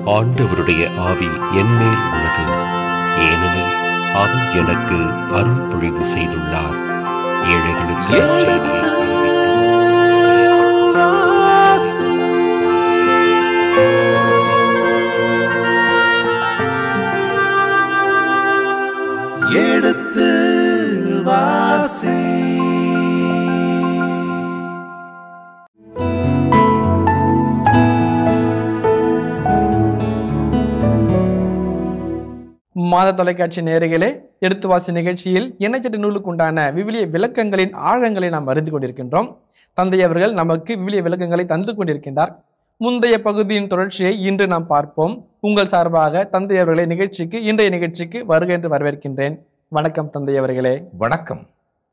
ஆண்டவருடைய ஆவி என்மேல் உள்ளது ஏனெனில் அவர் எனக்கு அருள் பொழிவு செய்துள்ளார் ஏழைகளுக்கு எடுத்து வாசி. எடுத்து வாசி மாத தொலைக்காட்சி நேயர்களே எடுத்து வாசி நிகழ்ச்சியில் இணைச்சட்டு நூலுக்கு உண்டான விவிலிய விளக்கங்களின் ஆழங்களை நாம் அறிந்து கொண்டிருக்கின்றோம் தந்தை அவர்கள் நமக்கு விவிலிய விளக்கங்களை தந்து கொண்டிருக்கின்றார் முந்தைய பகுதியின் தொடர்ச்சியை இன்று நாம் பார்ப்போம் உங்கள் சார்பாக தந்தை அவர்களை நிகழ்ச்சிக்கு இன்றைய நிகழ்ச்சிக்கு வருக என்று வரவேற்கின்றேன் வணக்கம் தந்தை அவர்களே வணக்கம்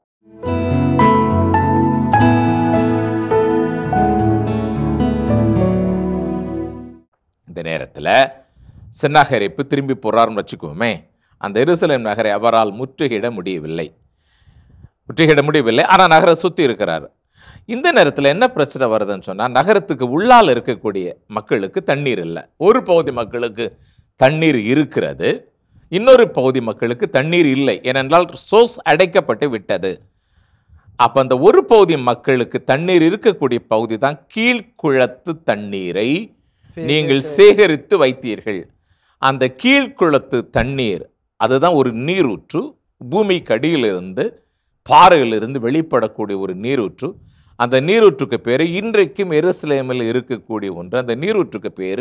இந்த நேரத்தில் சின்னகரிப்பு திரும்பி போறாருன்னு வச்சுக்கோமே அந்த எருசலேம் நகரை அவரால் முற்றுகையிட முடியவில்லை முற்றுகையிட முடியவில்லை ஆனால் நகரை சுற்றி இருக்கிறார் இந்த நேரத்தில் என்ன பிரச்சனை வருதுன்னு சொன்னால் நகரத்துக்கு உள்ளால் இருக்கக்கூடிய மக்களுக்கு தண்ணீர் இல்லை ஒரு பகுதி மக்களுக்கு தண்ணீர் இருக்கிறது இன்னொரு பகுதி மக்களுக்கு தண்ணீர் இல்லை ஏனென்றால் சோர்ஸ் அடைக்கப்பட்டு விட்டது அப்போ அந்த ஒரு பகுதி மக்களுக்கு தண்ணீர் இருக்கக்கூடிய பகுதி தான் கீழ்குளத்து தண்ணீரை நீங்கள் சேகரித்து வைத்தீர்கள் அந்த கீழ்குளத்து தண்ணீர் அதுதான் ஒரு நீரூற்று பூமிக்கு அடியிலிருந்து பாறையிலிருந்து வெளிப்படக்கூடிய ஒரு நீரூற்று அந்த நீரூற்றுக்கு பேர் இன்றைக்கும் எருசலேமில் இருக்கக்கூடிய ஒன்று அந்த நீரூற்றுக்கு பேர்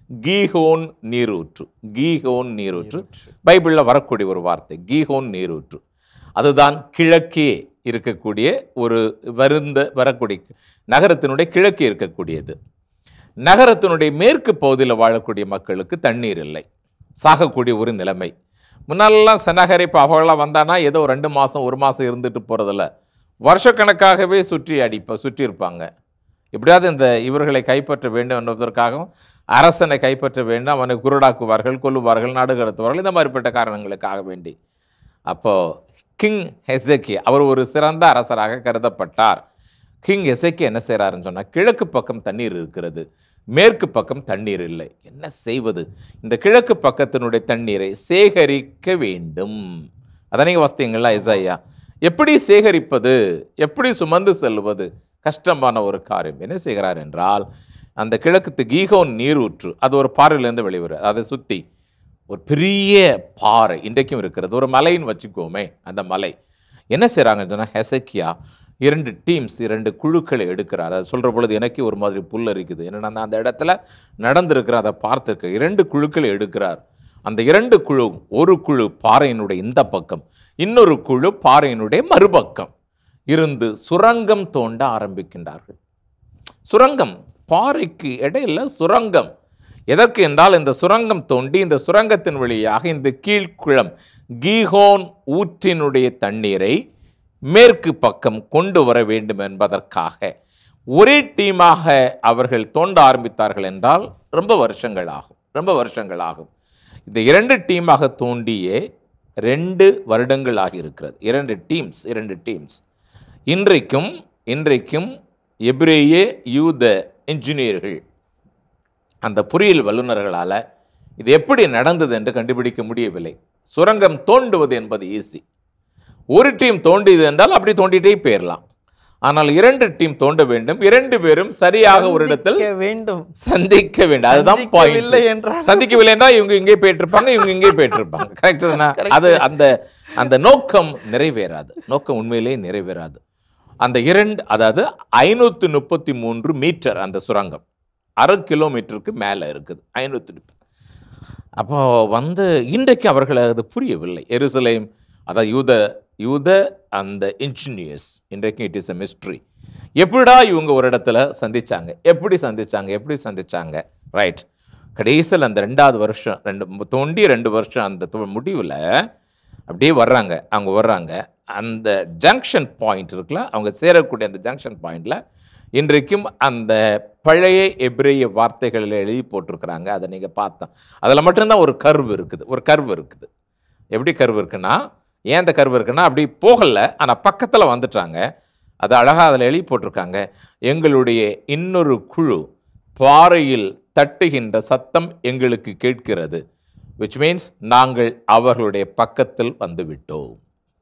கீஹோன் நீரூற்று கீஹோன் நீரூற்று பைபிளில் வரக்கூடிய ஒரு வார்த்தை கீஹோன் நீரூற்று அதுதான் கிழக்கே இருக்கக்கூடிய ஒரு வருந்த வரக்கூடிய நகரத்தினுடைய கிழக்கே இருக்கக்கூடியது நகரத்தினுடைய மேற்கு பகுதியில் வாழக்கூடிய மக்களுக்கு தண்ணீர் இல்லை சாகக்கூடிய ஒரு நிலைமை முன்னாலெல்லாம் சனகரை பகவலாக வந்தானா ஏதோ ரெண்டு மாதம் ஒரு மாதம் இருந்துட்டு போகிறதில்ல வருஷக்கணக்காகவே சுற்றி அடிப்ப சுற்றி இருப்பாங்க எப்படியாவது இந்த இவர்களை கைப்பற்ற வேண்டும் என்பதற்காகவும் அரசனை கைப்பற்ற வேண்டும் அவனை குருடாக்குவார்கள் கொல்லுவார்கள் நாடு கடத்துவார்கள் இந்த மாதிரிப்பட்ட காரணங்களுக்காக வேண்டி அப்போது கிங் ஹெசக்கி அவர் ஒரு சிறந்த அரசராக கருதப்பட்டார் கிங் எசைக்கு என்ன செய்கிறாருன்னு சொன்னால் கிழக்கு பக்கம் தண்ணீர் இருக்கிறது மேற்கு பக்கம் தண்ணீர் இல்லை என்ன செய்வது இந்த கிழக்கு பக்கத்தினுடைய தண்ணீரை சேகரிக்க வேண்டும் அதனை வஸ்தியங்களா எசையா எப்படி சேகரிப்பது எப்படி சுமந்து செல்வது கஷ்டமான ஒரு காரியம் என்ன செய்கிறார் என்றால் அந்த கிழக்கு கீகோன் நீரூற்று அது ஒரு பாறையிலேருந்து வெளிவரு அதை சுற்றி ஒரு பெரிய பாறை இன்றைக்கும் இருக்கிறது ஒரு மலைன்னு வச்சுக்கோமே அந்த மலை என்ன செய்கிறாங்கன்னு சொன்னால் ஹெசக்கியா இரண்டு டீம்ஸ் இரண்டு குழுக்களை எடுக்கிறார் அதை சொல்கிற பொழுது எனக்கு ஒரு மாதிரி புல் இருக்குது என்னென்னா நான் அந்த இடத்துல நடந்திருக்கிற அதை பார்த்துருக்க இரண்டு குழுக்களை எடுக்கிறார் அந்த இரண்டு குழு ஒரு குழு பாறையினுடைய இந்த பக்கம் இன்னொரு குழு பாறையினுடைய மறுபக்கம் இருந்து சுரங்கம் தோண்ட ஆரம்பிக்கின்றார்கள் சுரங்கம் பாறைக்கு இடையில சுரங்கம் எதற்கு என்றால் இந்த சுரங்கம் தோண்டி இந்த சுரங்கத்தின் வழியாக இந்த கீழ்குளம் கீஹோன் ஊற்றினுடைய தண்ணீரை மேற்கு பக்கம் கொண்டு வர வேண்டும் என்பதற்காக ஒரே டீமாக அவர்கள் தோண்ட ஆரம்பித்தார்கள் என்றால் ரொம்ப வருஷங்கள் ஆகும் ரொம்ப வருஷங்கள் ஆகும் இந்த இரண்டு டீமாக தோண்டியே ரெண்டு வருடங்கள் ஆகியிருக்கிறது இரண்டு டீம்ஸ் இரண்டு டீம்ஸ் இன்றைக்கும் இன்றைக்கும் எபிரேய யூத இன்ஜினியர்கள் அந்த பொறியியல் வல்லுநர்களால் இது எப்படி நடந்தது என்று கண்டுபிடிக்க முடியவில்லை சுரங்கம் தோண்டுவது என்பது ஈஸி ஒரு டீம் தோண்டியது என்றால் அப்படி தோண்டிட்டே போயிடலாம் ஆனால் இரண்டு டீம் தோண்ட வேண்டும் இரண்டு பேரும் சரியாக ஒரு இடத்தில் சந்திக்க வேண்டும் சந்திக்க வேண்டும் அதுதான் சந்திக்கவில்லை பாயிண்ட் என்றால் சந்திக்கவில்லை என்றால் இவங்க இங்கே போயிட்டு இருப்பாங்க இவங்க இங்கே போயிட்டு இருப்பாங்க கரெக்ட் தானே அது அந்த அந்த நோக்கம் நிறைவேறாது நோக்கம் உண்மையிலேயே நிறைவேறாது அந்த இரண்டு அதாவது ஐநூற்றி முப்பத்தி மூன்று மீட்டர் அந்த சுரங்கம் அரை கிலோமீட்டருக்கு மேலே இருக்குது ஐநூற்றி முப்பது அப்போ வந்து இன்றைக்கு அவர்கள் அது புரியவில்லை எருசலேம் அதாவது யூத யூத அந்த இன்ஜினியர்ஸ் இன்றைக்கு இட் இஸ் எ மிஸ்ட்ரி எப்படிடா இவங்க ஒரு இடத்துல சந்திச்சாங்க எப்படி சந்திச்சாங்க எப்படி சந்திச்சாங்க ரைட் கடைசியில் அந்த ரெண்டாவது வருஷம் ரெண்டு தோண்டி ரெண்டு வருஷம் அந்த முடிவில் அப்படியே வர்றாங்க அவங்க வர்றாங்க அந்த ஜங்ஷன் பாயிண்ட் இருக்குல்ல அவங்க சேரக்கூடிய அந்த ஜங்ஷன் பாயிண்டில் இன்றைக்கும் அந்த பழைய எபிரேய வார்த்தைகளில் எழுதி போட்டிருக்கிறாங்க அதை நீங்கள் பார்த்தோம் அதில் மட்டும்தான் ஒரு கர்வ் இருக்குது ஒரு கர்வ் இருக்குது எப்படி கர்வ் இருக்குன்னா ஏன் அந்த கர்வ் இருக்குன்னா அப்படி போகலை ஆனால் பக்கத்தில் வந்துட்டாங்க அது அழகாக அதில் எழுதி போட்டிருக்காங்க எங்களுடைய இன்னொரு குழு பாறையில் தட்டுகின்ற சத்தம் எங்களுக்கு கேட்கிறது which மீன்ஸ் நாங்கள் அவர்களுடைய பக்கத்தில் வந்து விட்டோம்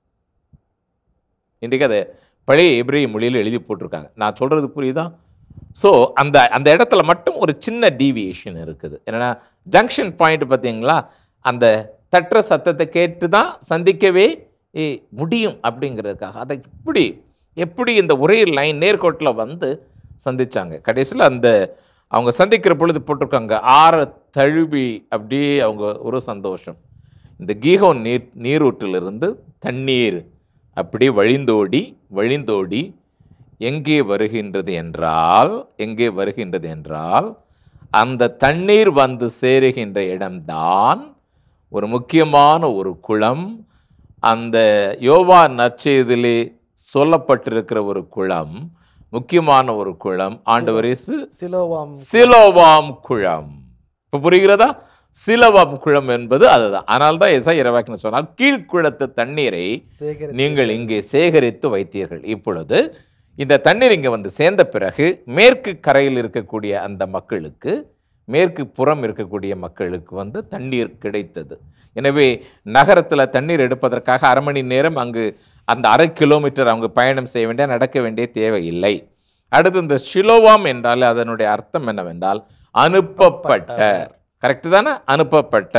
இன்றைக்கு அதை பழைய எபிரேய மொழியில் எழுதி போட்டிருக்காங்க நான் சொல்கிறது புரியுதா ஸோ அந்த அந்த இடத்துல மட்டும் ஒரு சின்ன டீவியேஷன் இருக்குது என்னென்னா ஜங்ஷன் பாயிண்ட் பார்த்தீங்களா அந்த தட்டுற சத்தத்தை கேட்டு தான் சந்திக்கவே ஏ, முடியும் அப்படிங்கிறதுக்காக அதை எப்படி எப்படி இந்த ஒரே லைன் நேர்கோட்டில் வந்து சந்திச்சாங்க கடைசியில் அந்த அவங்க சந்திக்கிற பொழுது போட்டிருக்காங்க ஆற தழுவி அப்படியே அவங்க ஒரு சந்தோஷம் இந்த கீகோன் நீர் நீரூற்றிலிருந்து தண்ணீர் அப்படியே வழிந்தோடி வழிந்தோடி எங்கே வருகின்றது என்றால் எங்கே வருகின்றது என்றால் அந்த தண்ணீர் வந்து சேருகின்ற இடம்தான் ஒரு முக்கியமான ஒரு குளம் அந்த யோவா நற்செய்திலே சொல்லப்பட்டிருக்கிற ஒரு குளம் முக்கியமான ஒரு குளம் ஆண்டவர் இயேசு சிலோவாம் சிலோவாம் குளம் இப்போ புரிகிறதா சிலோவாம் குளம் என்பது அதுதான் ஆனால் தான் எசா இரவாக்கின சொன்னால் கீழ்குளத்து தண்ணீரை சேகரி நீங்கள் இங்கே சேகரித்து வைத்தீர்கள் இப்பொழுது இந்த தண்ணீர் இங்கே வந்து சேர்ந்த பிறகு மேற்கு கரையில் இருக்கக்கூடிய அந்த மக்களுக்கு மேற்கு புறம் இருக்கக்கூடிய மக்களுக்கு வந்து தண்ணீர் கிடைத்தது எனவே நகரத்தில் தண்ணீர் எடுப்பதற்காக அரை மணி நேரம் அங்கு அந்த அரை கிலோமீட்டர் அவங்க பயணம் செய்ய வேண்டிய நடக்க வேண்டிய தேவையில்லை அடுத்து இந்த ஷிலோவாம் என்றால் அதனுடைய அர்த்தம் என்னவென்றால் அனுப்பப்பட்ட கரெக்டு தானே அனுப்பப்பட்ட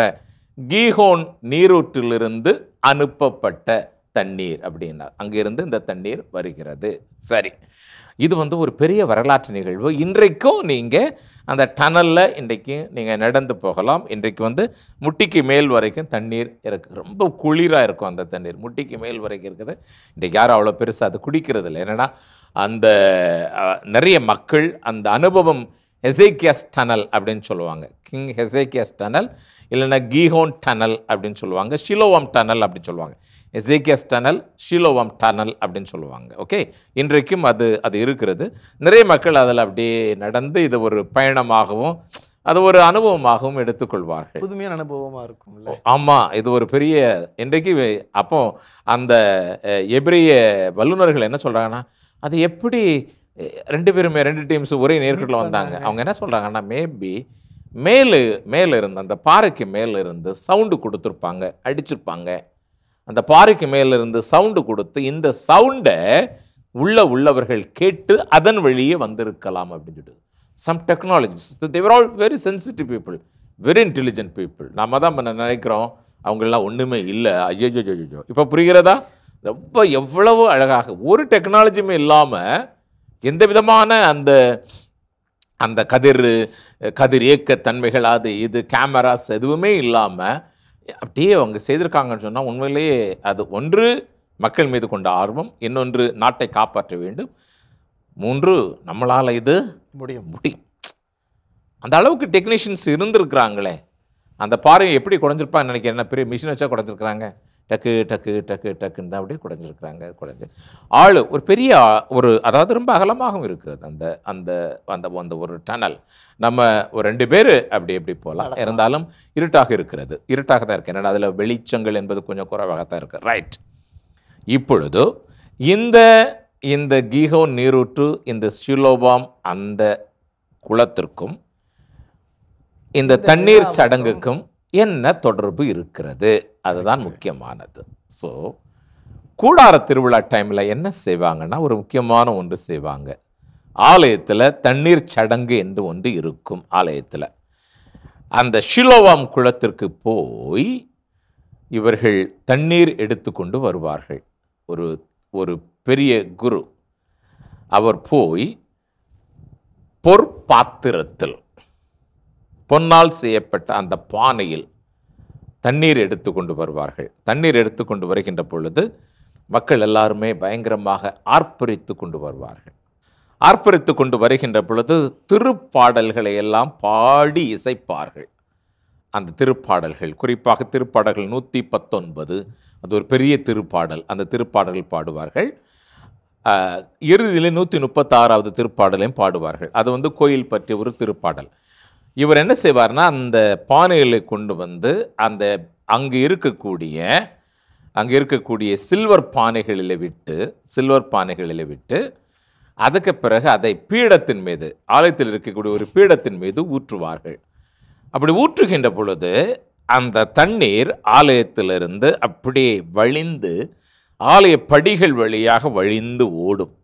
கீஹோன் நீரூற்றிலிருந்து அனுப்பப்பட்ட தண்ணீர் அப்படின்னா அங்கிருந்து இந்த தண்ணீர் வருகிறது சரி இது வந்து ஒரு பெரிய வரலாற்று நிகழ்வு இன்றைக்கும் நீங்கள் அந்த டனலில் இன்றைக்கு நீங்கள் நடந்து போகலாம் இன்றைக்கு வந்து முட்டிக்கு மேல் வரைக்கும் தண்ணீர் இருக்கு ரொம்ப குளிராக இருக்கும் அந்த தண்ணீர் முட்டிக்கு மேல் வரைக்கும் இருக்குது இன்றைக்கு யாரும் அவ்வளோ பெருசாக அது குடிக்கிறது இல்லை என்னென்னா அந்த அஹ், நிறைய மக்கள் அந்த அனுபவம் ஹெசேக்கியாஸ் டனல் அப்படின்னு சொல்லுவாங்க கிங் ஹெசேக்கியாஸ் டனல் இல்லைன்னா கீஹோன் டனல் அப்படின்னு சொல்லுவாங்க ஷிலோவாம் டனல் அப்படின்னு சொல்லுவாங்க எசேக்கியஸ் டனல் ஷிலோவாம் டனல் அப்படின்னு சொல்லுவாங்க ஓகே இன்றைக்கும் அது அது இருக்கிறது நிறைய மக்கள் அதில் அப்படியே நடந்து இது ஒரு பயணமாகவும் அது ஒரு அனுபவமாகவும் எடுத்துக்கொள்வார்கள் புதுமையான அனுபவமா இருக்கும்ல ஆமாம் இது ஒரு பெரிய இன்றைக்கு வே- அப்போ அந்த அஹ், எபிரிய வல்லுநர்கள் என்ன சொல்கிறாங்கன்னா அது எப்படி அஹ், ரெண்டு பேருமே ரெண்டு டீம்ஸ் ஒரே நேர்கட்டில் வந்தாங்க அவங்க என்ன சொல்கிறாங்கன்னா மேபி மேலே மேலே இருந்து அந்த பாறைக்கு மேலே இருந்து சவுண்டு கொடுத்துருப்பாங்க அடிச்சிருப்பாங்க அந்த பாறைக்கு மேலே இருந்து சவுண்டு கொடுத்து இந்த சவுண்டை உள்ள உள்ளவர்கள் கேட்டு அதன் வழியே வந்திருக்கலாம் அப்படின்னு சொல்லிட்டு some technologies they are all very sensitive people very intelligent people நாம தான் இப்ப நினைக்கிறோம் அவங்கெல்லாம் ஒன்றுமே இல்லை ஐயோ ஐயோ இப்போ புரிகிறதா ரொம்ப எவ்வளவு அழகாக ஒரு டெக்னாலஜியுமே இல்லாமல் எந்த விதமான அந்த அந்த கதிர் கதிர் இயக்க தன்மைகள் அது இது கேமராஸ் எதுவுமே இல்லாமல் அப்படியே அவங்க செய்திருக்காங்கன்னு சொன்னால் உண்மையிலேயே அது ஒன்று மக்கள் மீது கொண்ட ஆர்வம் இன்னொன்று நாட்டை காப்பாற்ற வேண்டும் மூன்று நம்மளால் இது முடியும் முடியும் அந்த அளவுக்கு டெக்னீஷியன்ஸ் இருந்திருக்கிறாங்களே அந்த பாறையை எப்படி குறைஞ்சிருப்பான்னு நினைக்கிறேன் என்ன பெரிய மிஷின் வச்சா குறைஞ்சிருக்கிறாங்க டக்கு டக்கு டக்கு டக்குன்னு தான் அப்படியே குறைஞ்சிருக்கிறாங்க குறைஞ்சு ஆள் ஒரு பெரிய ஆ- ஒரு அதாவது ரொம்ப அகலமாகவும் இருக்கிறது அந்த அந்த அந்த அந்த ஒரு டனல் நம்ம ஒரு ரெண்டு பேர் அப்படி எப்படி போகலாம் இருந்தாலும் இருட்டாக இருக்கிறது இருட்டாக தான் இருக்கு ஏன்னா அதில் வெளிச்சங்கள் என்பது கொஞ்சம் குறைவாக தான் இருக்குது ரைட் இப்பொழுது இந்த இந்த கீகோ நீரூற்று இந்த ஷிலோபாம் அந்த குளத்திற்கும் இந்த தண்ணீர் சடங்குக்கும் என்ன தொடர்பு இருக்கிறது அதுதான் முக்கியமானது ஸோ கூடார திருவிழா டைமில் என்ன செய்வாங்கன்னா ஒரு முக்கியமான ஒன்று செய்வாங்க ஆலயத்தில் தண்ணீர் சடங்கு என்று ஒன்று இருக்கும் ஆலயத்தில் அந்த ஷிலோவாம் குளத்திற்கு போய் இவர்கள் தண்ணீர் எடுத்துக்கொண்டு வருவார்கள் ஒரு ஒரு பெரிய குரு அவர் போய் பொற்பாத்திரத்தில் பொன்னால் செய்யப்பட்ட அந்த பானையில் தண்ணீர் எடுத்து கொண்டு வருவார்கள் தண்ணீர் எடுத்து கொண்டு வருகின்ற பொழுது மக்கள் எல்லாருமே பயங்கரமாக ஆர்ப்பரித்து கொண்டு வருவார்கள் ஆர்ப்பரித்து கொண்டு வருகின்ற பொழுது திருப்பாடல்களை எல்லாம் பாடி இசைப்பார்கள் அந்த திருப்பாடல்கள் குறிப்பாக திருப்பாடல்கள் நூற்றி பத்தொன்பது அது ஒரு பெரிய திருப்பாடல் அந்த திருப்பாடல்கள் பாடுவார்கள் ஆஹ், இறுதியில் நூற்றி முப்பத்தாறாவது திருப்பாடலையும் பாடுவார்கள் அது வந்து கோயில் பற்றிய ஒரு திருப்பாடல் இவர் என்ன செய்வார்னா அந்த பானைகளை கொண்டு வந்து அந்த அங்கு இருக்கக்கூடிய அங்கே இருக்கக்கூடிய சில்வர் பானைகளில் விட்டு சில்வர் பானைகளில் விட்டு அதுக்கு பிறகு அதை பீடத்தின் மீது ஆலயத்தில் இருக்கக்கூடிய ஒரு பீடத்தின் மீது ஊற்றுவார்கள் அப்படி ஊற்றுகின்ற பொழுது அந்த தண்ணீர் ஆலயத்திலிருந்து அப்படியே வழிந்து ஆலய படிகள் வழியாக வழிந்து ஓடும்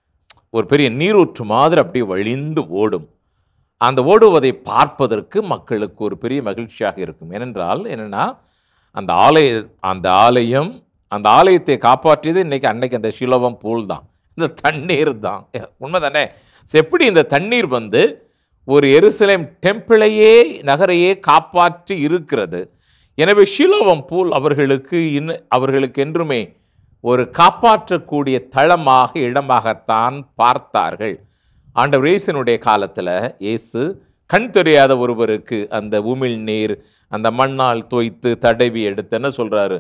ஒரு பெரிய நீரூற்று மாதிரி அப்படியே வழிந்து ஓடும் அந்த ஓடுவதை பார்ப்பதற்கு மக்களுக்கு ஒரு பெரிய மகிழ்ச்சியாக இருக்கும் ஏனென்றால் என்னென்னா அந்த ஆலய அந்த ஆலயம் அந்த ஆலயத்தை காப்பாற்றியது இன்னைக்கு அன்னைக்கு அந்த சிலோபம் பூல் தான் இந்த தண்ணீர் தான் உண்மை தானே எப்படி இந்த தண்ணீர் வந்து ஒரு எருசலேம் டெம்பிளையே நகரையே காப்பாற்றி இருக்கிறது எனவே ஷிலோவம் பூல் அவர்களுக்கு இன்னும் அவர்களுக்கு என்றுமே ஒரு காப்பாற்றக்கூடிய தளமாக இடமாகத்தான் பார்த்தார்கள் ஆண்டவர் இயேசுனுடைய காலத்தில் இயேசு கண் தெரியாத ஒருவருக்கு அந்த உமிழ் நீர் அந்த மண்ணால் தோய்த்து தடவி எடுத்து என்ன சொல்றாரு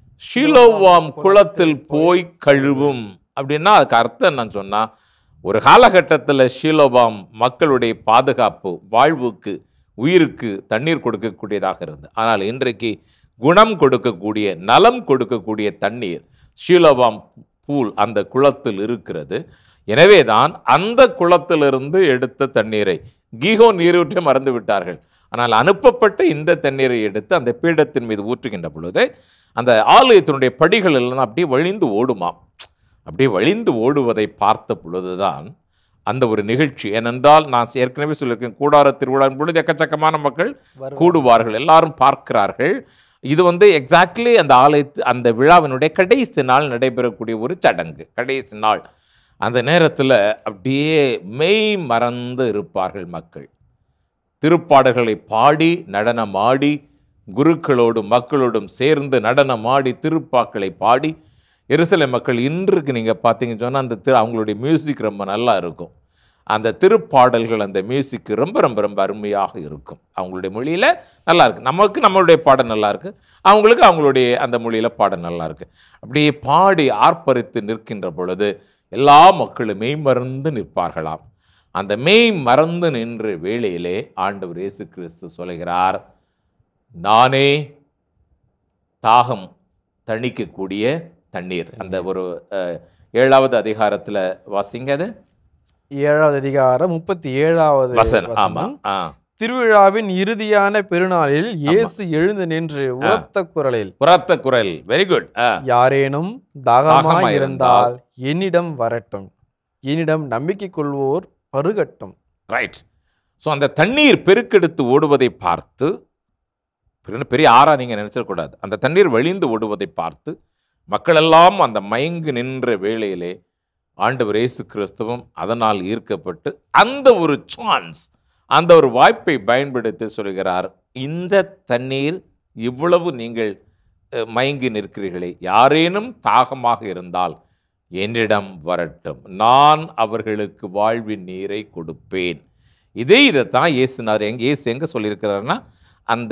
ஷிலோவாம் குளத்தில் போய் கழுவும் அப்படின்னா அதுக்கு அர்த்தம் என்னன்னு சொன்னா ஒரு காலகட்டத்தில் ஷீலோபாம் மக்களுடைய பாதுகாப்பு வாழ்வுக்கு உயிருக்கு தண்ணீர் கொடுக்கக்கூடியதாக இருந்தது ஆனால் இன்றைக்கு குணம் கொடுக்கக்கூடிய நலம் கொடுக்கக்கூடிய தண்ணீர் ஷீலோபாம் பூல் அந்த குளத்தில் இருக்கிறது எனவே தான் அந்த குளத்திலிருந்து எடுத்த தண்ணீரை கீகோ நீரூற்றை மறந்து விட்டார்கள் ஆனால் அனுப்பப்பட்ட இந்த தண்ணீரை எடுத்து அந்த பீடத்தின் மீது ஊற்றுகின்ற பொழுது அந்த ஆலயத்தினுடைய படிகள் எல்லாம் அப்படியே வழிந்து ஓடுமாம் அப்படியே வழிந்து ஓடுவதை பார்த்த பொழுதுதான் அந்த ஒரு நிகழ்ச்சி ஏனென்றால் நான் ஏற்கனவே சொல்லியிருக்கேன் கூடார திருவிழாவின் பொழுது எக்கச்சக்கமான மக்கள் கூடுவார்கள் எல்லாரும் பார்க்கிறார்கள் இது வந்து எக்ஸாக்ட்லி அந்த ஆலயத்து அந்த விழாவினுடைய கடைசி நாள் நடைபெறக்கூடிய ஒரு சடங்கு கடைசி நாள் அந்த நேரத்தில் அப்படியே மெய் மறந்து இருப்பார்கள் மக்கள் திருப்பாடல்களை பாடி நடனமாடி குருக்களோடும் மக்களோடும் சேர்ந்து நடனமாடி திருப்பாக்களை பாடி எருசலேம் மக்கள் இன்றுக்கு நீங்கள் பார்த்தீங்கன்னு சொன்னால் அந்த திரு அவங்களுடைய மியூசிக் ரொம்ப நல்லா இருக்கும் அந்த திருப்பாடல்கள் அந்த மியூசிக் ரொம்ப ரொம்ப ரொம்ப அருமையாக இருக்கும் அவங்களுடைய மொழியில் நல்லா இருக்கு நமக்கு நம்மளுடைய பாடம் நல்லா இருக்கு அவங்களுக்கு அவங்களுடைய அந்த மொழியில் பாடம் நல்லா இருக்கு அப்படியே பாடி ஆர்ப்பரித்து நிற்கின்ற பொழுது எல்லா மக்களும் மெய்மறந்து நிற்பார்களாம் அந்த மெய் மறந்து நின்ற வேளையிலே ஆண்டவர் இயேசு கிறிஸ்து சொல்கிறார் நானே தாகம் தணிக்கக்கூடிய தண்ணீர் அந்த ஒரு அஹ், ஏழாவது அதிகாரத்தில் வாசிங்க அது ஏழாவது அதிகாரம் முப்பத்தி ஏழாவது வசனம் ஆமா வசனம். ஆ திருவிழாவின் இறுதியான பெருநாளில் இயேசு எழுந்து நின்று உரத்த குரலில் உரத்த குரல் வெரி குட் யாரேனும் தாகமாய் தாகமாய் இருந்தால் இருந்தால் என்னிடம் வரட்டும் என்னிடம் நம்பிக்கை கொள்வோர் பருகட்டும் ரைட் ஸோ அந்த தண்ணீர் பெருக்கெடுத்து ஓடுவதை பார்த்து பெரிய- பெரிய ஆறா நீங்கள் நினைச்சிடக்கூடாது அந்த தண்ணீர் வழிந்து ஓடுவதை பார்த்து மக்களெல்லாம் அந்த மயங்கு நின்ற வேளையிலே ஆண்டவர் இயேசு கிறிஸ்துவும் அதனால் ஈர்க்கப்பட்டு அந்த ஒரு சான்ஸ் அந்த ஒரு வாய்ப்பை பயன்படுத்தி சொல்கிறார் இந்த தண்ணீர் இவ்வளவு நீங்கள் அஹ், மயங்கி நிற்கிறீர்களே யாரேனும் தாகமாக இருந்தால் என்னிடம் வரட்டும் நான் அவர்களுக்கு வாழ்வின் நீரை கொடுப்பேன் இதே இதைத்தான் இயேசுனார் எங்க இயேசு எங்கே சொல்லியிருக்கிறாருன்னா அந்த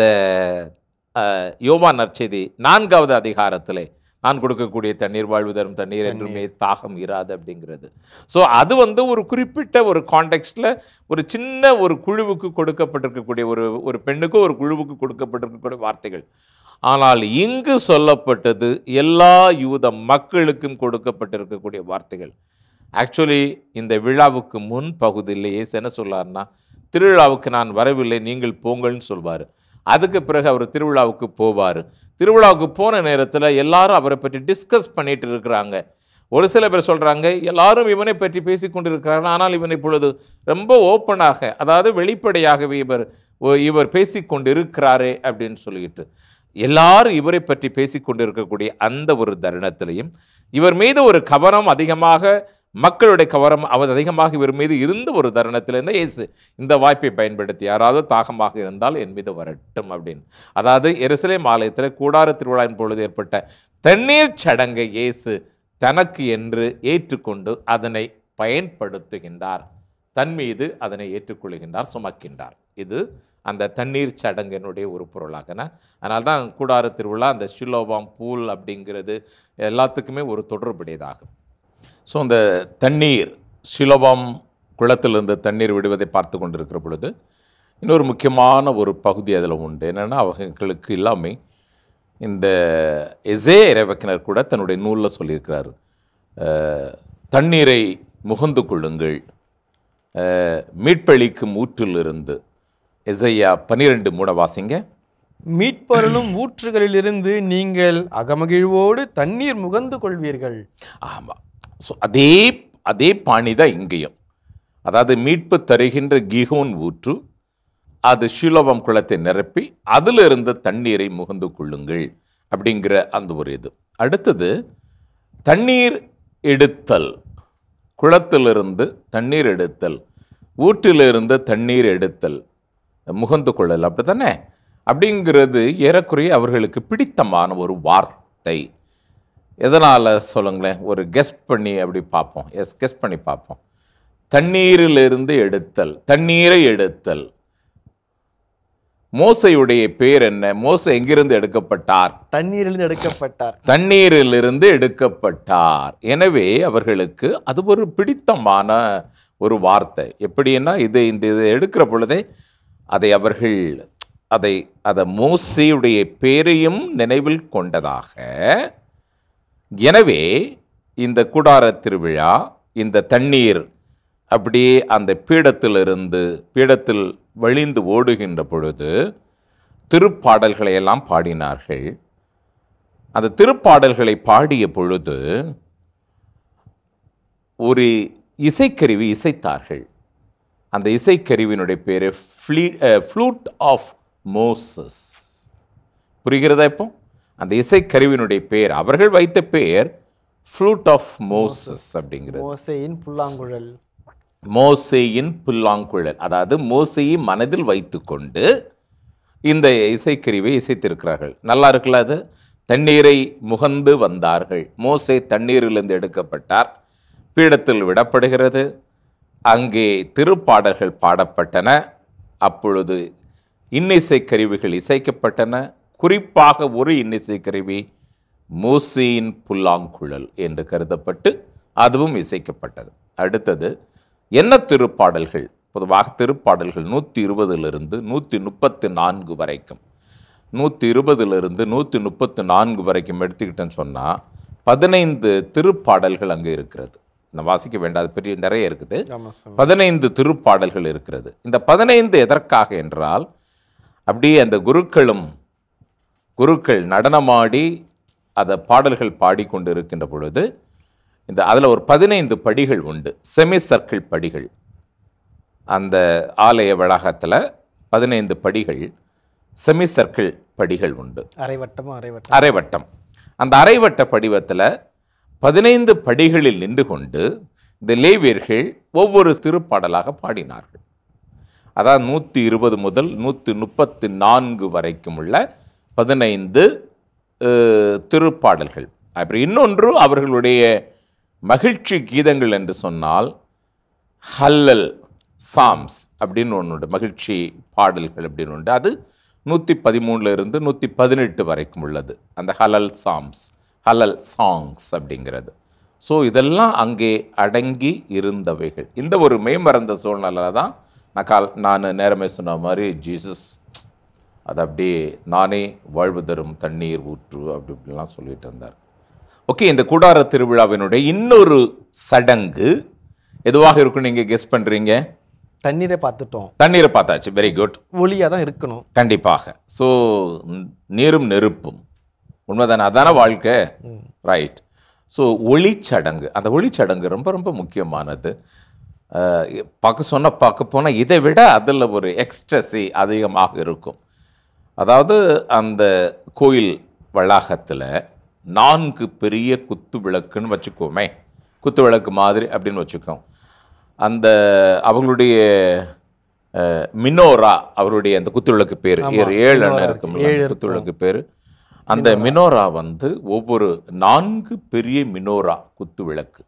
அஹ், யோவான் நற்செய்தி நான்காவது அதிகாரத்திலே நான் கொடுக்கக்கூடிய தண்ணீர் வாழ்வு தரும் தண்ணீர் என்றுமே தாகம் இராது அப்படிங்கிறது ஸோ அது வந்து ஒரு குறிப்பிட்ட ஒரு கான்டெக்ஸ்டில் ஒரு சின்ன ஒரு குழுவுக்கு கொடுக்கப்பட்டிருக்கக்கூடிய ஒரு ஒரு பெண்ணுக்கு ஒரு குழுவுக்கு கொடுக்கப்பட்டிருக்கக்கூடிய வார்த்தைகள் ஆனால் இங்கு சொல்லப்பட்டது எல்லா யூத மக்களுக்கும் கொடுக்கப்பட்டிருக்கக்கூடிய வார்த்தைகள் ஆக்சுவலி இந்த விழாவுக்கு முன் பகுதியில் இயேசு என்ன சொல்லார்னா திருவிழாவுக்கு நான் வரவில்லை நீங்கள் போங்கள்னு சொல்வார் அதுக்கு பிறகு அவர் திருவிழாவுக்கு போவார் திருவிழாவுக்கு போன நேரத்தில் எல்லாரும் அவரை பற்றி டிஸ்கஸ் பண்ணிட்டு இருக்கிறாங்க ஒரு சில பேர் சொல்கிறாங்க எல்லாரும் இவனை பற்றி பேசி கொண்டிருக்கிறார்கள் ஆனால் இவன் இப்பொழுது ரொம்ப ஓப்பனாக அதாவது வெளிப்படையாகவே இவர் ஓ- இவர் பேசி கொண்டிருக்கிறாரே அப்படின்னு சொல்லிட்டு எல்லாரும் இவரை பற்றி பேசி கொண்டிருக்கக்கூடிய அந்த ஒரு தருணத்திலையும் இவர் மீது ஒரு கவனம் அதிகமாக மக்களுடைய கவனம் அவர் அதிகமாக இவர் மீது இருந்த ஒரு தருணத்தில் இருந்த இயேசு இந்த வாய்ப்பை பயன்படுத்தி யாராவது தாகமாக இருந்தால் என் மீது வரட்டும் அப்படின்னு அதாவது எருசலேம் ஆலயத்தில் கூடார திருவிழாவின் பொழுது ஏற்பட்ட தண்ணீர் சடங்கை இயேசு தனக்கு என்று ஏற்றுக்கொண்டு அதனை பயன்படுத்துகின்றார் தன் மீது அதனை ஏற்றுக்கொள்கின்றார் சுமக்கின்றார் இது அந்த தண்ணீர் சடங்கினுடைய ஒரு பொருளாகன அதனால தான் கூடார திருவிழா அந்த ஷிலோபாம் பூல் அப்படிங்கிறது எல்லாத்துக்குமே ஒரு தொடர்புடையதாகும் ஸோ அந்த தண்ணீர் ஷிலோபாம் குளத்திலிருந்து தண்ணீர் விடுவதை பார்த்து கொண்டிருக்கிற பொழுது இன்னொரு முக்கியமான ஒரு பகுதி அதில் உண்டு என்னென்னா அவங்களுக்கு எல்லாமே இந்த எசே இறைவக்கினர் கூட தன்னுடைய நூலில் சொல்லியிருக்கிறார் அஹ், தண்ணீரை முகந்து கொள்ளுங்கள் அஹ், மீட்பளிக்கும் ஊற்றிலிருந்து எசையா பன்னிரெண்டு மூட வாசிங்க மீட்பொருளும் ஊற்றுகளிலிருந்து நீங்கள் அகமகிழ்வோடு தண்ணீர் முகந்து கொள்வீர்கள் ஆமாம் ஸோ அதே அதே பாணி தான் இங்கேயும் அதாவது மீட்பு தருகின்ற கீகோன் ஊற்று அது ஷிலோபம் குளத்தை நிரப்பி அதில் இருந்த தண்ணீரை முகந்து கொள்ளுங்கள் அப்படிங்கிற அந்த ஒரு இது அடுத்தது தண்ணீர் எடுத்தல் குளத்திலிருந்து தண்ணீர் எடுத்தல் ஊற்றிலிருந்து தண்ணீர் எடுத்தல் முகந்து கொள்ளல் அப்படித்தானே அப்படிங்கிறது ஏறக்குறைய அவர்களுக்கு பிடித்தமான ஒரு வார்த்தை எதனால் சொல்லுங்களேன் ஒரு கெஸ் பண்ணி அப்படி பார்ப்போம் எஸ் கெஸ் பண்ணி பார்ப்போம் தண்ணீரிலிருந்து எடுத்தல் தண்ணீரை எடுத்தல் மோசையுடைய பேர் என்ன மோசை எங்கிருந்து எடுக்கப்பட்டார் தண்ணீரிலிருந்து எடுக்கப்பட்டார் தண்ணீரிலிருந்து எடுக்கப்பட்டார் எனவே அவர்களுக்கு அது ஒரு பிடித்தமான ஒரு வார்த்தை எப்படின்னா இது இந்த இதை எடுக்கிற பொழுதே அதை அவர்கள் அதை அதை மோசையுடைய பேரையும் நினைவில் கொண்டதாக எனவே இந்த கூடார திருவிழா இந்த தண்ணீர் அப்படியே அந்த பீடத்திலிருந்து பீடத்தில் வழிந்து ஓடுகின்ற பொழுது திருப்பாடல்களை எல்லாம் பாடினார்கள் அந்த திருப்பாடல்களை பாடிய பொழுது ஒரு இசைக்கருவி இசைத்தார்கள் அந்த இசைக்கருவியினுடைய பேர் ஃப்ளூட் ஆஃப் மோசஸ் புரிகிறதா இப்போ அந்த இசைக்கருவியினுடைய பேர் அவர்கள் வைத்த பேர் ஃப்ளூட் ஆஃப் மோசஸ் அப்படிங்கிறது மோசையின் புல்லாங்குழல் மோசேயின் புல்லாங்குழல் அதாவது மோசையை மனதில் வைத்துக்கொண்டு இந்த இசைக்கருவியை இசைத்திருக்கிறார்கள் நல்லா இருக்குல்ல அது தண்ணீரை முகந்து வந்தார்கள் மோசே தண்ணீரிலிருந்து எடுக்கப்பட்டார் பீடத்தில் விடப்படுகிறது அங்கே திருப்பாடல்கள் பாடப்பட்டன அப்பொழுது இன்னிசை கருவிகள் இசைக்கப்பட்டன குறிப்பாக ஒரு இன்னிசை கருவி மோசேயின் புல்லாங்குழல் என்று கருதப்பட்டு அதுவும் இசைக்கப்பட்டது அடுத்தது என்ன திருப்பாடல்கள் பொதுவாக திருப்பாடல்கள் நூற்றி இருபதிலிருந்து நூற்றி முப்பத்தி நான்கு வரைக்கும் நூற்றி இருபதிலிருந்து நூற்றி முப்பத்தி நான்கு வரைக்கும் எடுத்துக்கிட்டேன்னு சொன்னால் பதினைந்து திருப்பாடல்கள் அங்கே இருக்கிறது நான் வாசிக்க வேண்டாத பெரிய நிறைய இருக்குது ஆமா சாமி. பதினைந்து திருப்பாடல்கள் இருக்கிறது இந்த பதினைந்து எதற்காக என்றால் அப்படியே அந்த குருக்களும் குருக்கள் நடனமாடி அதை பாடல்கள் பாடிக்கொண்டு இருக்கின்ற பொழுது இந்த அதில் ஒரு பதினைந்து படிகள் உண்டு செமி சர்க்கிள் படிகள் அந்த ஆலய வளாகத்தில் பதினைந்து படிகள் செமி சர்க்கிள் படிகள் உண்டு அரைவட்டமா அரைவட்டம் அரைவட்டம் அந்த அரைவட்ட படிவத்தில் பதினைந்து படிகளில் நின்று கொண்டு இந்த லேவியர்கள் ஒவ்வொரு திருப்பாடலாக பாடினார்கள் அதாவது நூற்றி இருபது முதல் நூற்றி முப்பத்தி நான்கு வரைக்கும் உள்ள பதினைந்து அஹ், திருப்பாடல்கள் அப்புறம் இன்னொன்று அவர்களுடைய மகிழ்ச்சி கீதங்கள் என்று சொன்னால் ஹல்லல் சாம்ஸ் அப்படின்னு ஒன்று உண்டு மகிழ்ச்சி பாடல்கள் அப்படின்னு உண்டு அது நூற்றி பதிமூணுல இருந்து நூற்றி பதினெட்டு வரைக்கும் உள்ளது அந்த ஹலல் சாம்ஸ் ஹலல் சாங்ஸ் அப்படிங்கிறது ஸோ இதெல்லாம் அங்கே அடங்கி இருந்தவைகள் இந்த ஒரு மெய்மறந்த சூழ்நிலை தான் நான் கால் நான் நேரமே சொன்ன மாதிரி ஜீசஸ் அது அப்படியே நானே வாழ்வு தரும் தண்ணீர் ஊற்று அப்படி இப்படிலாம் சொல்லிட்டு இருந்தார் ஓகே இந்த கூடார திருவிழாவினுடைய இன்னொரு சடங்கு எதுவாக இருக்கும் நீங்கள் கெஸ் பண்ணுறீங்க தண்ணீரை பார்த்துட்டோம் தண்ணீரை பார்த்தாச்சு வெரி குட் ஒளியா தான் இருக்கணும் கண்டிப்பாக ஸோ நீரும் நெருப்பும் உண்மைதானே அதான வாழ்க்கை ரைட் ஸோ ஒளிச்சடங்கு அந்த ஒளிச்சடங்கு ரொம்ப ரொம்ப முக்கியமானது அஹ், பார்க்க சொன்ன பார்க்க போனால் இதை விட அதில் ஒரு எக்ஸ்ட்ரஸி அதிகமாக இருக்கும் அதாவது அந்த கோயில் வளாகத்தில் நான்கு பெரிய குத்து விளக்குன்னு வச்சுக்கோமே குத்து விளக்கு மாதிரி அப்படின்னு வச்சுக்கோம் அந்த அவங்களுடைய அஹ், மினோரா அவருடைய அந்த குத்து விளக்கு பேர் ஏழு எண்ணம் இருக்கும் குத்து விளக்கு பேர் அந்த மினோரா வந்து ஒவ்வொரு நான்கு பெரிய மினோரா குத்து விளக்கு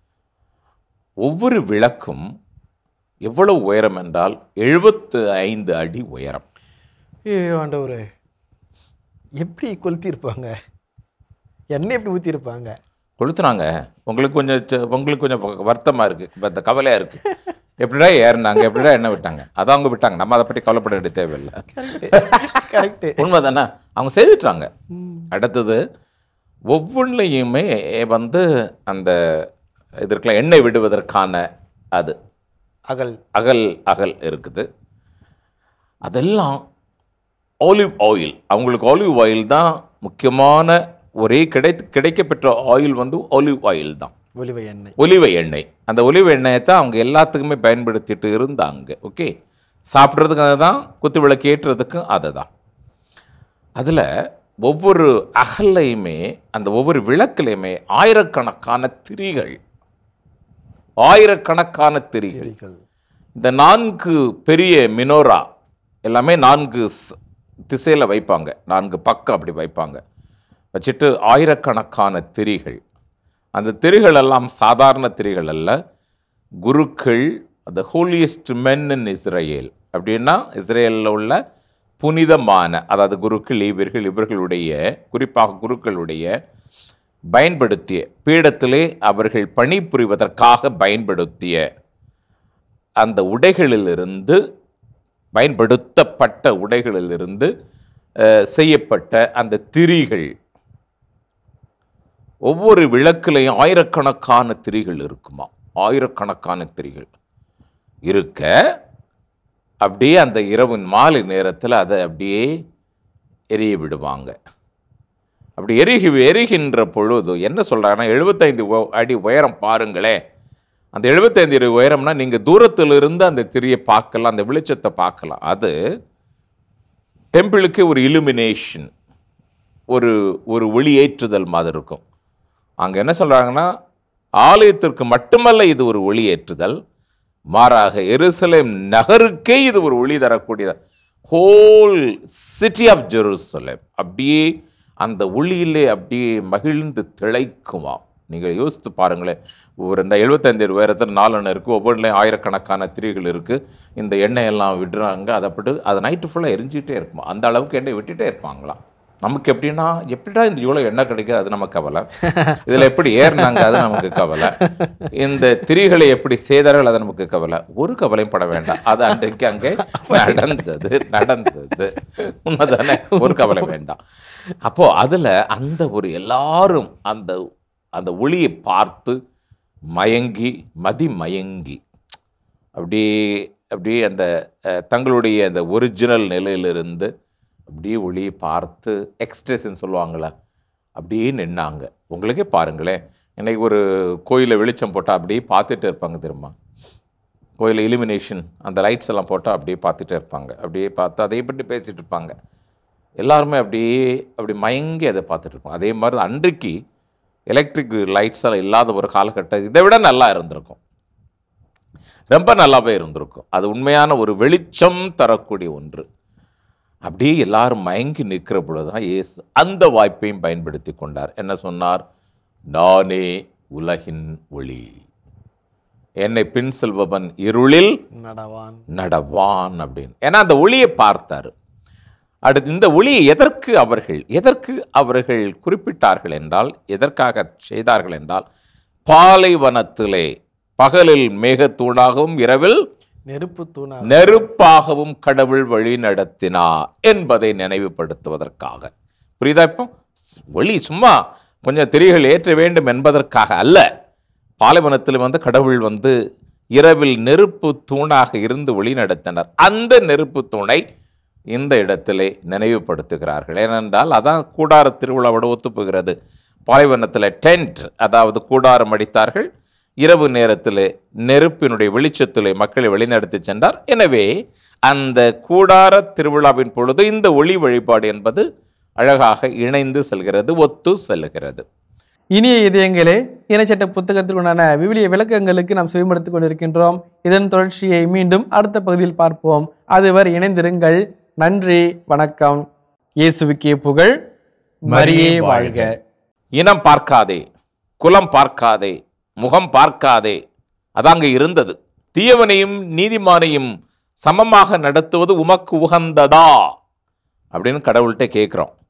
ஒவ்வொரு விளக்கும் எவ்வளவு உயரம் என்றால் எழுபத்து ஐந்து அடி உயரம் ஏ ஆண்டவரே எப்படி கொளுத்திருப்பாங்க எண்ணெய் எப்படி ஊற்றிருப்பாங்க கொளுத்துனாங்க உங்களுக்கு கொஞ்சம் ச- உங்களுக்கு கொஞ்சம் வருத்தமாக இருக்குது இந்த கவலையாக இருக்குது எப்படிடா ஏறினாங்க எப்படிடா என்ன விட்டாங்க அதான் அவங்க விட்டாங்க நம்ம அதை பற்றி கவலைப்பட வேண்டிய தேவையில்லை கரெக்டு உண்மைதானே அவங்க செய்துட்டாங்க அடுத்தது ஒவ்வொன்றிலையுமே வந்து அந்த இதற்கெல்லாம் எண்ணெய் விடுவதற்கான அது அகல் அகல் அகல் இருக்குது அதெல்லாம் ஆலிவ் ஆயில் அவங்களுக்கு ஆலிவ் ஆயில் தான் முக்கியமான ஒரே கிடை கிடைக்கப்பெற்ற ஆயில் வந்து ஆலிவ் ஆயில் தான் ஒலிவ எண்ணெய் ஒலிவ எண்ணெய் அந்த ஒலிவ எண்ணெயை தான் அவங்க எல்லாத்துக்குமே பயன்படுத்திட்டு இருந்தாங்க ஓகே சாப்பிட்றதுக்கு அதை தான் குத்து விளக்கு ஏற்றுறதுக்கும் அதை தான் அதில் ஒவ்வொரு அகல்லையுமே அந்த ஒவ்வொரு விளக்குலையுமே ஆயிரக்கணக்கான திரிகள் ஆயிரக்கணக்கான திரிகள் இந்த நான்கு பெரிய மினோரா எல்லாமே நான்கு ஸ்- திசையில வைப்பாங்க நான்கு பக்கம் அப்படி வைப்பாங்க வச்சுட்டு ஆயிரக்கணக்கான திரிகள் அந்த திரிகள் எல்லாம் சாதாரண திரிகள் அல்ல குருக்கள் the holiest men in Israel அப்படின்னா இஸ்ரேலில் உள்ள புனிதமான அதாவது குருக்கள் இவர்கள் இவர்களுடைய குறிப்பாக குருக்களுடைய பயன்படுத்திய பீடத்திலே அவர்கள் பணிபுரிவதற்காக பயன்படுத்திய அந்த உடைகளிலிருந்து பயன்படுத்தப்பட்ட உடைகளிலிருந்து அஹ், செய்யப்பட்ட அந்த திரிகள் ஒவ்வொரு விளக்குலையும் ஆயிரக்கணக்கான திரிகள் இருக்குமா ஆயிரக்கணக்கான திரிகள் இருக்க அப்படியே அந்த இரவின் மாலை நேரத்தில் அதை அப்படியே எரிய விடுவாங்க அப்படி எரிகி எரிகின்ற பொழுது என்ன சொல்கிறாங்கன்னா எழுபத்தைந்து அடி உயரம் பாருங்களே அந்த எழுபத்தைந்து அடி உயரம்னா நீங்கள் தூரத்திலிருந்து அந்த திரியை பார்க்கலாம் அந்த வெளிச்சத்தை பார்க்கலாம் அது டெம்பிளுக்கு ஒரு இலுமினேஷன் ஒரு ஒரு ஒளியேற்றுதல் மாதிரி இருக்கும் அங்கே என்ன சொல்கிறாங்கன்னா ஆலயத்திற்கு மட்டுமல்ல இது ஒரு ஒளியேற்றுதல் மாறாக எருசலேம் நகருக்கே இது ஒரு ஒளி தரக்கூடிய ஹோல் சிட்டி ஆஃப் ஜெருசலேம் அப்படியே அந்த ஒளியிலே அப்படியே மகிழ்ந்து திளைக்குமா நீங்கள் யோசித்து பாருங்களேன் ஒரு இந்த எழுபத்தைந்து உயரத்தில் நாலெண்ணெய் இருக்குது ஒவ்வொன்றுலையும் ஆயிரக்கணக்கான திரிகள் இருக்குது இந்த எண்ணெய் எல்லாம் விடுறாங்க அதை அப்படி அதை நைட்டு ஃபுல்லாக எரிஞ்சிட்டே இருக்குமா அந்த அளவுக்கு எண்ணெய் விட்டுட்டே இருப்பாங்களாம் நமக்கு எப்படின்னா எப்படிடா இந்த இவ்வளோ எண்ணெய் கிடைக்குது அது நமக்கு கவலை இதில் எப்படி ஏறினாங்க அது நமக்கு கவலை இந்த திரிகளை எப்படி செய்தார்கள் அது நமக்கு கவலை ஒரு கவலையும் பட வேண்டாம் அது அன்றைக்கு அங்கே நடந்தது நடந்தது உண்மைதானே ஒரு கவலை வேண்டாம் அப்போ அதுல அந்த ஒரு எல்லாரும் அந்த அந்த ஒளியை பார்த்து மயங்கி மதி மயங்கி அப்படியே அப்படியே அந்த அஹ், தங்களுடைய அந்த ஒரிஜினல் நிலையிலிருந்து அப்படியே ஒளியை பார்த்து எக்ஸ்ட்ரெஸ்ன்னு சொல்லுவாங்களே அப்படியே நின்னாங்க உங்களுக்கே பாருங்களேன் இன்னைக்கு ஒரு கோயிலில் வெளிச்சம் போட்டால் அப்படியே பார்த்துட்டு இருப்பாங்க திரும்ப கோயிலில் இலுமினேஷன் அந்த லைட்ஸ் எல்லாம் போட்டால் அப்படியே பார்த்துட்டே இருப்பாங்க அப்படியே பார்த்து அதை பற்றி பேசிட்டு இருப்பாங்க எல்லாருமே அப்படியே அப்படி மயங்கி அதை பார்த்துட்டு இருப்பாங்க அதே மாதிரி அன்றைக்கு எலக்ட்ரிக் லைட்ஸ் எல்லாம் இல்லாத ஒரு காலகட்டம் இதை விட நல்லா இருந்திருக்கும் ரொம்ப நல்லாவே இருந்திருக்கும் அது உண்மையான ஒரு வெளிச்சம் தரக்கூடிய ஒன்று அப்படியே எல்லாரும் மயங்கி நிற்கிற பொழுதுதான் இயேசு அந்த வாய்ப்பையும் பயன்படுத்தி கொண்டார் என்ன சொன்னார் நானே உலகின் ஒளி என்னை பின் செல்பவன் இருளில் நடவான் நடவான் அப்படின்னு ஏன்னா அந்த ஒளியை பார்த்தார் அடுத்து இந்த ஒளியை எதற்கு அவர்கள் எதற்கு அவர்கள் குறிப்பிட்டார்கள் என்றால் எதற்காக செய்தார்கள் என்றால் பாலைவனத்திலே பகலில் மேகத்தூணாகவும் இரவில் நெருப்பு தூணா நெருப்பாகவும் கடவுள் வழி நடத்தினார் என்பதை நினைவுபடுத்துவதற்காக புரியுதா இப்போ ஒளி சும்மா கொஞ்சம் திரிகள் ஏற்ற வேண்டும் என்பதற்காக அல்ல பாலைவனத்தில் வந்து கடவுள் வந்து இரவில் நெருப்பு தூணாக இருந்து ஒளி நடத்தினார் அந்த நெருப்பு தூணை இந்த இடத்திலே நினைவுபடுத்துகிறார்கள் ஏனென்றால் அதான் கூடார திருவிழாவோட ஒத்துப்போகிறது பாலைவனத்தில் டென்ட் அதாவது கூடாரம் அடித்தார்கள் இரவு நேரத்தில் நெருப்பினுடைய வெளிச்சத்திலே மக்களை வழிநடத்தி சென்றார் எனவே அந்த கூடார திருவிழாவின் பொழுது இந்த ஒளி வழிபாடு என்பது அழகாக இணைந்து செல்கிறது ஒத்து செல்கிறது இனிய இதயங்களே இணைச்சட்ட புத்தகத்திற்குண்டான விவிலிய விளக்கங்களுக்கு நாம் செவிமடுத்துக் கொண்டிருக்கின்றோம் இதன் தொடர்ச்சியை மீண்டும் அடுத்த பகுதியில் பார்ப்போம் அதுவரை இணைந்திருங்கள் நன்றி வணக்கம் இயேசுவுக்கே புகழ் மரியே வாழ்க இனம் பார்க்காதே குலம் பார்க்காதே முகம் பார்க்காதே அதாங்க இருந்தது தீயவனையும் நீதிமானையும் சமமாக நடத்துவது உமக்கு உகந்ததா அப்படின்னு கடவுள்கிட்ட கேட்குறோம்